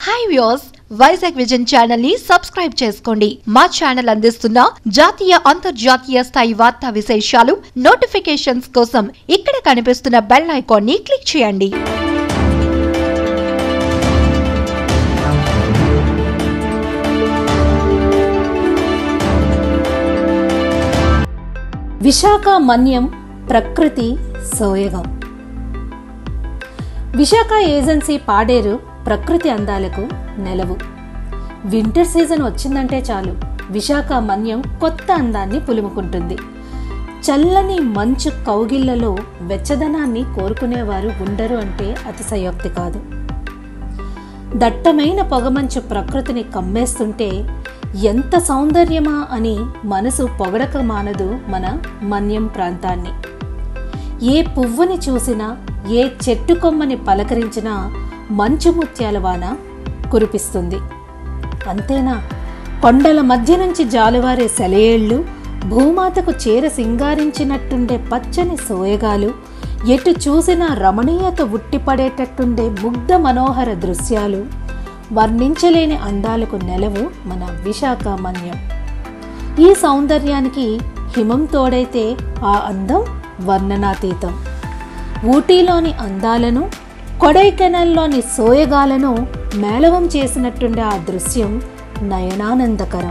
Hi views Vizag vision channel ని subscribe చేసుకోండి మా ఛానల్ అందిస్తున్న జాతీయ అంతర్జాతీయ స్థాయి వార్తా విశేషాలు నోటిఫికేషన్స్ కోసం ఇక్కడ కనిపిస్తున్న బెల్ ఐకాన్ ని క్లిక్ చేయండి విశాఖ మన్యం ప్రకృతి సోయగం విశాఖ ఏజెన్సీ పాడేరు ప్రకృతి అందాలకు నెలవు వింటర్ సీజన్ వచ్చిందంటే చాలు విశాఖ మన్యం కొత్త అందాన్ని పులుముకుంటుంది చల్లని మంచు కౌగిళ్లలో వెచ్చదనాన్ని కోరుకునేవారు ఉండరు అంటే అతిశయోక్తి కాదు దట్టమైన పొగమంచు ప్రకృతిని కమ్మేస్తుంటే ఎంత సౌందర్యమా అని మనసు పొగడక మానదు మన మన్యం ప్రాంతాన్ని ఏ పువ్వుని చూసినా ఏ చెట్టు కొమ్మని పలకరించినా మంచు ముత్యాల వాన కురిపిస్తుంది అంతేనా కొండల మధ్య నుంచి జాలువారే సెలయేళ్ళు భూమాతకు చేర సింగారించినట్టుండే పచ్చని సోయగాలు ఎటు చూసినా రమణీయత ఉట్టిపడేటట్టుండే ముగ్ధ మనోహర దృశ్యాలు వర్ణించలేని అందాలకు నెలవు మన విశాఖ మన్యం ఈ సౌందర్యానికి హిమం తోడైతే ఆ అందం వర్ణనాతీతం ఊటీలోని అందాలను కొడైకెనల్లోని సోయగాలను మేళవం చేసినట్టుండే ఆ దృశ్యం నయనానందకరం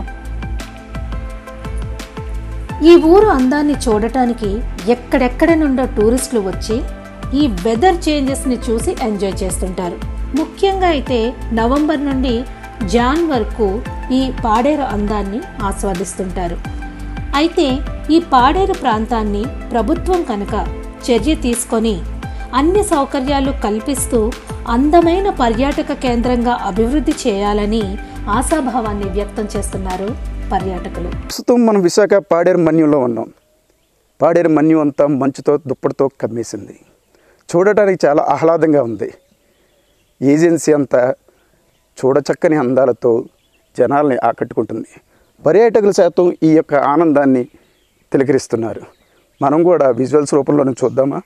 ఈ ఊరు అందాన్ని చూడటానికి ఎక్కడెక్కడ నుండో టూరిస్టులు వచ్చి ఈ వెదర్ చేంజెస్ని చూసి ఎంజాయ్ చేస్తుంటారు ముఖ్యంగా అయితే నవంబర్ నుండి జాన్ వరకు ఈ పాడేరు అందాన్ని ఆస్వాదిస్తుంటారు అయితే ఈ పాడేరు ప్రాంతాన్ని ప్రభుత్వం కనుక చర్య తీసుకొని అన్ని సౌకర్యాలు కల్పిస్తూ అందమైన పర్యాటక కేంద్రంగా అభివృద్ధి చేయాలని ఆశాభావాన్ని వ్యక్తం చేస్తున్నారు పర్యాటకులు ప్రస్తుతం మనం విశాఖ పాడేరు మన్యంలో ఉన్నాం పాడేరు మన్యం అంతా మంచుతో దుప్పటితో కమ్మేసింది చూడటానికి చాలా ఆహ్లాదంగా ఉంది ఏజెన్సీ అంతా చూడచక్కని అందాలతో జనాల్ని ఆకట్టుకుంటుంది పర్యాటకుల శాతం ఈ యొక్క ఆనందాన్ని తిలకరిస్తున్నారు మనం కూడా విజువల్స్ రూపంలోనే చూద్దామా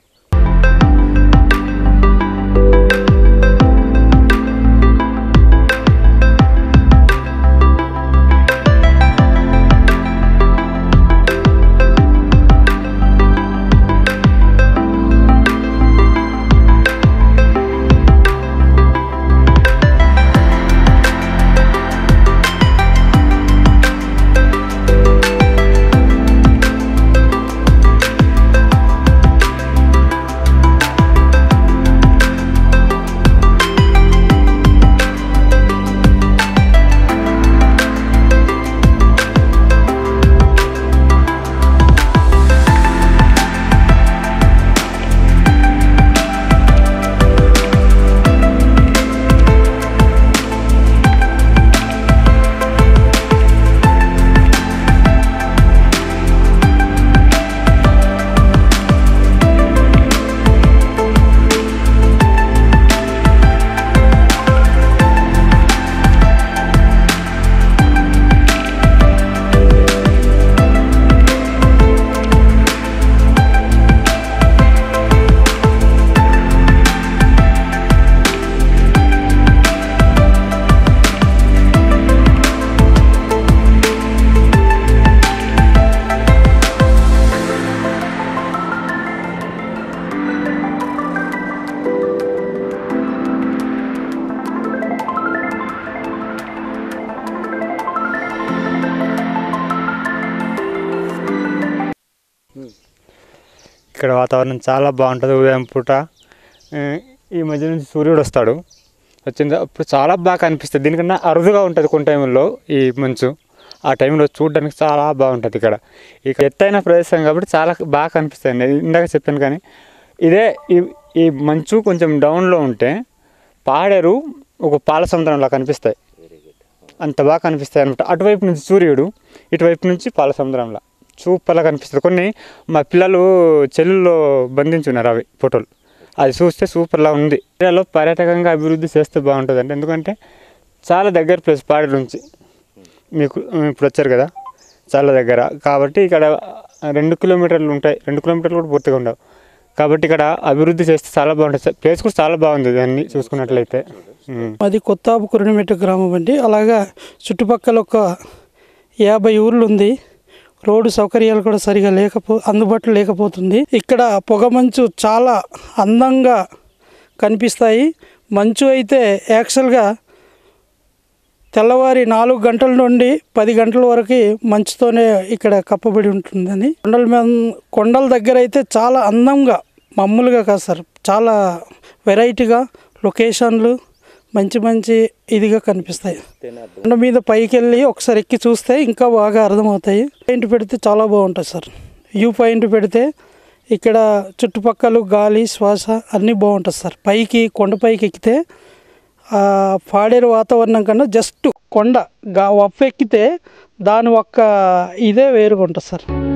ఇక్కడ వాతావరణం చాలా బాగుంటుంది ఉదయం పూట ఆ, ఈ మధ్య నుంచి సూర్యుడు వస్తాడు వచ్చింది అప్పుడు చాలా బాగా కనిపిస్తుంది దీనికన్నా అరుదుగా ఉంటుంది కొన్ని టైంలో ఈ మంచు ఆ టైంలో చూడడానికి చాలా బాగుంటుంది ఇక్కడ ఇక ఎత్తైన ప్రదేశం కాబట్టి చాలా బాగా కనిపిస్తుంది నేను ఇందాక చెప్పాను కానీ ఇదే ఈ ఈ మంచు కొంచెం డౌన్లో ఉంటే పాడేరు ఒక పాల సముద్రంలా కనిపిస్తాయి అంత బాగా కనిపిస్తాయి అనమాట అటువైపు నుంచి సూర్యుడు ఇటువైపు నుంచి పాల సముద్రంలా సూపర్గా కనిపిస్తుంది కొన్ని మా పిల్లలు చెల్లులో బంధించున్నారు అవి ఫోటోలు అది చూస్తే సూపర్లా ఉంది ఏరియాలో పర్యాటకంగా అభివృద్ధి చేస్తే బాగుంటుంది అంటే ఎందుకంటే చాలా దగ్గర ప్లేస్ పాడేరు నుంచి మీకు ఇప్పుడు వచ్చారు కదా చాలా దగ్గర కాబట్టి ఇక్కడ రెండు కిలోమీటర్లు ఉంటాయి రెండు కిలోమీటర్లు కూడా పూర్తిగా ఉండవు కాబట్టి ఇక్కడ అభివృద్ధి చేస్తే చాలా బాగుంటుంది సార్ ప్లేస్ కూడా చాలా బాగుంది దాన్ని చూసుకున్నట్లయితే ఉమ్. మాది కొత్తాపు కురినిమెట్టు గ్రామం అండి అలాగా చుట్టుపక్కల ఒక యాభై ఊర్లు ఉంది రోడ్డు సౌకర్యాలు కూడా సరిగా లేకపో అందుబాటులో లేకపోతుంది ఇక్కడ పొగమంచు చాలా అందంగా కనిపిస్తాయి మంచు అయితే యాక్చువల్గా తెల్లవారి నాలుగు గంటల నుండి పది గంటల వరకు మంచుతోనే ఇక్కడ కప్పబడి ఉంటుందని కొండల మీద కొండల దగ్గర అయితే చాలా అందంగా మామూలుగా కాదు సార్ చాలా వెరైటీగా లొకేషన్లు మంచి మంచి ఇదిగా కనిపిస్తాయి కొండ మీద పైకి వెళ్ళి ఒకసారి ఎక్కి చూస్తే ఇంకా బాగా అర్థమవుతాయి పాయింట్ పెడితే చాలా బాగుంటుంది సార్ వ్యూ పాయింట్ పెడితే ఇక్కడ చుట్టుపక్కల గాలి శ్వాస అన్నీ బాగుంటుంది సార్ పైకి కొండపైకి ఎక్కితే ఆ పాడేరు వాతావరణం కన్నా జస్ట్ కొండ గా వప్పెక్కితే దాని ఒక్క ఇదే వేరుగా ఉంటుంది సార్